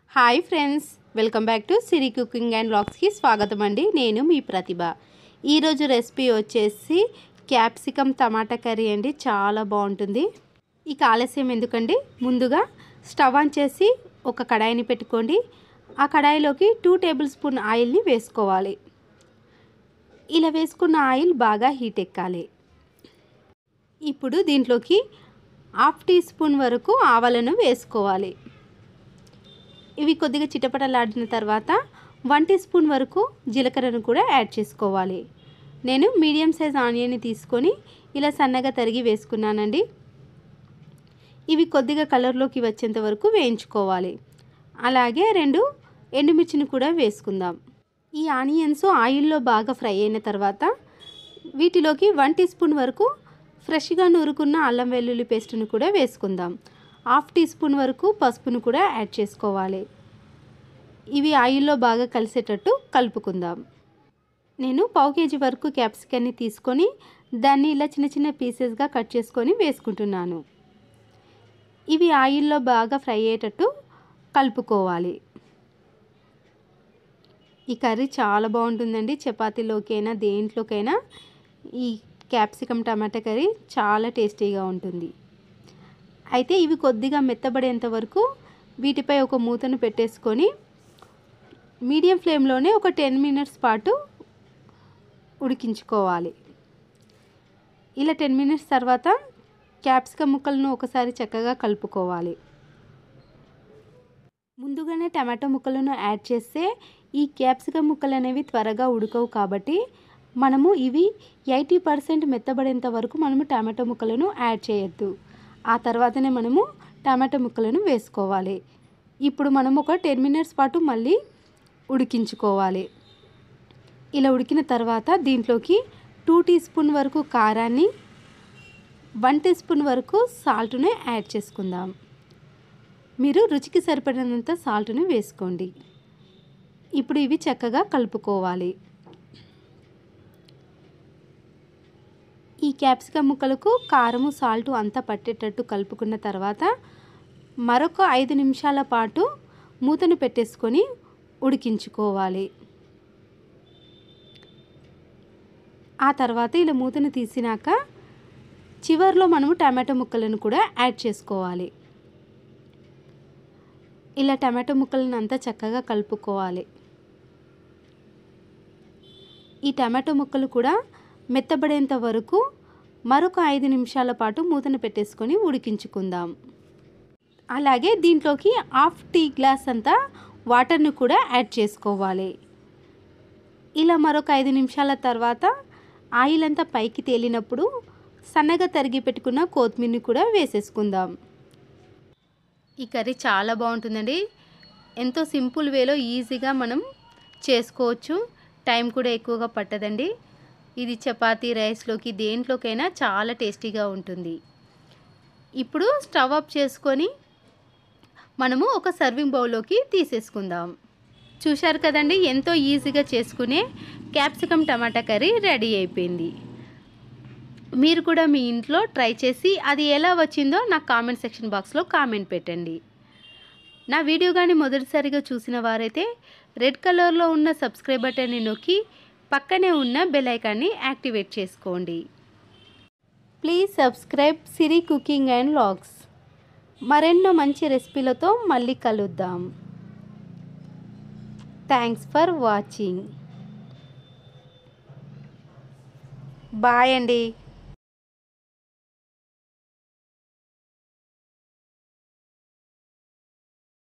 hi friends welcome back to Siri cooking and బ్లాగ్స్కి స్వాగతం అండి నేను మీ ప్రతిభ ఈరోజు రెసిపీ వచ్చేసి క్యాప్సికమ్ టమాటా కర్రీ అండి చాలా బాగుంటుంది ఇక ఆలస్యం ఎందుకండి ముందుగా స్టవ్ ఆన్ చేసి ఒక కడాయిని పెట్టుకోండి ఆ కడాయిలోకి టూ టేబుల్ స్పూన్ ఆయిల్ని వేసుకోవాలి ఇలా వేసుకున్న ఆయిల్ బాగా హీట్ ఎక్కాలి ఇప్పుడు దీంట్లోకి హాఫ్ టీ స్పూన్ వరకు ఆవాలను వేసుకోవాలి ఇవి కొద్దిగా చిటపటలాడిన తర్వాత వన్ టీ స్పూన్ వరకు జీలకర్రను కూడా యాడ్ చేసుకోవాలి నేను మీడియం సైజ్ ఆనియన్ని తీసుకొని ఇలా సన్నగా తరిగి వేసుకున్నానండి ఇవి కొద్దిగా కలర్లోకి వచ్చేంత వరకు వేయించుకోవాలి అలాగే రెండు ఎండుమిర్చిని కూడా వేసుకుందాం ఈ ఆనియన్స్ ఆయిల్లో బాగా ఫ్రై అయిన తర్వాత వీటిలోకి వన్ టీ స్పూన్ వరకు ఫ్రెష్గా నూరుకున్న అల్లం వెల్లుల్లి పేస్ట్ను కూడా వేసుకుందాం హాఫ్ టీ స్పూన్ వరకు పసుపును కూడా యాడ్ చేసుకోవాలి ఇవి ఆయిల్లో బాగా కలిసేటట్టు కలుపుకుందాం నేను పావు కేజీ వరకు క్యాప్సికన్ని తీసుకొని దాన్ని ఇలా చిన్న చిన్న పీసెస్గా కట్ చేసుకొని వేసుకుంటున్నాను ఇవి ఆయిల్లో బాగా ఫ్రై అయ్యేటట్టు కలుపుకోవాలి ఈ కర్రీ చాలా బాగుంటుందండి చపాతీలోకైనా దేంట్లోకైనా ఈ క్యాప్సికమ్ టమాటా కర్రీ చాలా టేస్టీగా ఉంటుంది అయితే ఇవి కొద్దిగా మెత్తబడేంత వరకు వీటిపై ఒక మూతను పెట్టేసుకొని మీడియం ఫ్లేమ్లోనే ఒక టెన్ మినిట్స్ పాటు ఉడికించుకోవాలి ఇలా టెన్ మినిట్స్ తర్వాత క్యాప్సికమ్ ముక్కలను ఒకసారి చక్కగా కలుపుకోవాలి ముందుగానే టమాటో ముక్కలను యాడ్ చేస్తే ఈ క్యాప్సికమ్ ముక్కలు అనేవి త్వరగా ఉడకవు కాబట్టి మనము ఇవి ఎయిటీ పర్సెంట్ మెత్తబడేంత వరకు మనము టమాటో ముక్కలను యాడ్ చేయొద్దు ఆ తర్వాతనే మనము టమాటో ముక్కలను వేసుకోవాలి ఇప్పుడు మనం ఒక టెన్ మినిట్స్ పాటు మళ్ళీ ఉడికించుకోవాలి ఇలా ఉడికిన తర్వాత దీంట్లోకి టూ టీ స్పూన్ వరకు కారాన్ని వన్ టీ స్పూన్ వరకు సాల్ట్ని యాడ్ చేసుకుందాం మీరు రుచికి సరిపడినంత సాల్ట్ని వేసుకోండి ఇప్పుడు ఇవి చక్కగా కలుపుకోవాలి ఈ క్యాప్సికమ్ ముక్కలకు కారము సాల్ట్ అంతా పట్టేటట్టు కలుపుకున్న తర్వాత మరొక ఐదు నిమిషాల పాటు మూతను పెట్టేసుకొని ఉడికించుకోవాలి ఆ తర్వాత ఇలా మూతను తీసినాక చివరిలో మనము టమాటో ముక్కలను కూడా యాడ్ చేసుకోవాలి ఇలా టమాటో ముక్కలను అంతా చక్కగా కలుపుకోవాలి ఈ టమాటో ముక్కలు కూడా మెత్తబడేంత వరకు మరొక ఐదు నిమిషాల పాటు మూతను పెట్టేసుకొని ఉడికించుకుందాం అలాగే దీంట్లోకి హాఫ్ టీ గ్లాస్ అంతా వాటర్ని కూడా యాడ్ చేసుకోవాలి ఇలా మరొక ఐదు నిమిషాల తర్వాత ఆయిల్ అంతా పైకి తేలినప్పుడు సన్నగా తరిగి పెట్టుకున్న కొత్తిమీరని కూడా వేసేసుకుందాం ఈ కర్రీ చాలా బాగుంటుందండి ఎంతో సింపుల్ వేలో ఈజీగా మనం చేసుకోవచ్చు టైం కూడా ఎక్కువగా పట్టదండి ఇది చపాతీ రైస్లోకి దేంట్లోకైనా చాలా టేస్టీగా ఉంటుంది ఇప్పుడు స్టవ్ ఆఫ్ చేసుకొని మనము ఒక సర్వింగ్ బౌల్లోకి తీసేసుకుందాం చూశారు కదండి ఎంతో ఈజీగా చేసుకునే క్యాప్సికమ్ టమాటా కర్రీ రెడీ అయిపోయింది మీరు కూడా మీ ఇంట్లో ట్రై చేసి అది ఎలా వచ్చిందో నాకు కామెంట్ సెక్షన్ బాక్స్లో కామెంట్ పెట్టండి నా వీడియో కానీ మొదటిసారిగా చూసిన వారైతే రెడ్ కలర్లో ఉన్న సబ్స్క్రైబ్ బటన్ని నొక్కి పక్కనే ఉన్న బెల్ ఐకాన్ని యాక్టివేట్ చేసుకోండి please subscribe Siri cooking and vlogs మరెన్నో మంచి రెసిపీలతో మళ్ళీ కలుద్దాం థ్యాంక్స్ ఫర్ వాచింగ్ బాయ్ అండి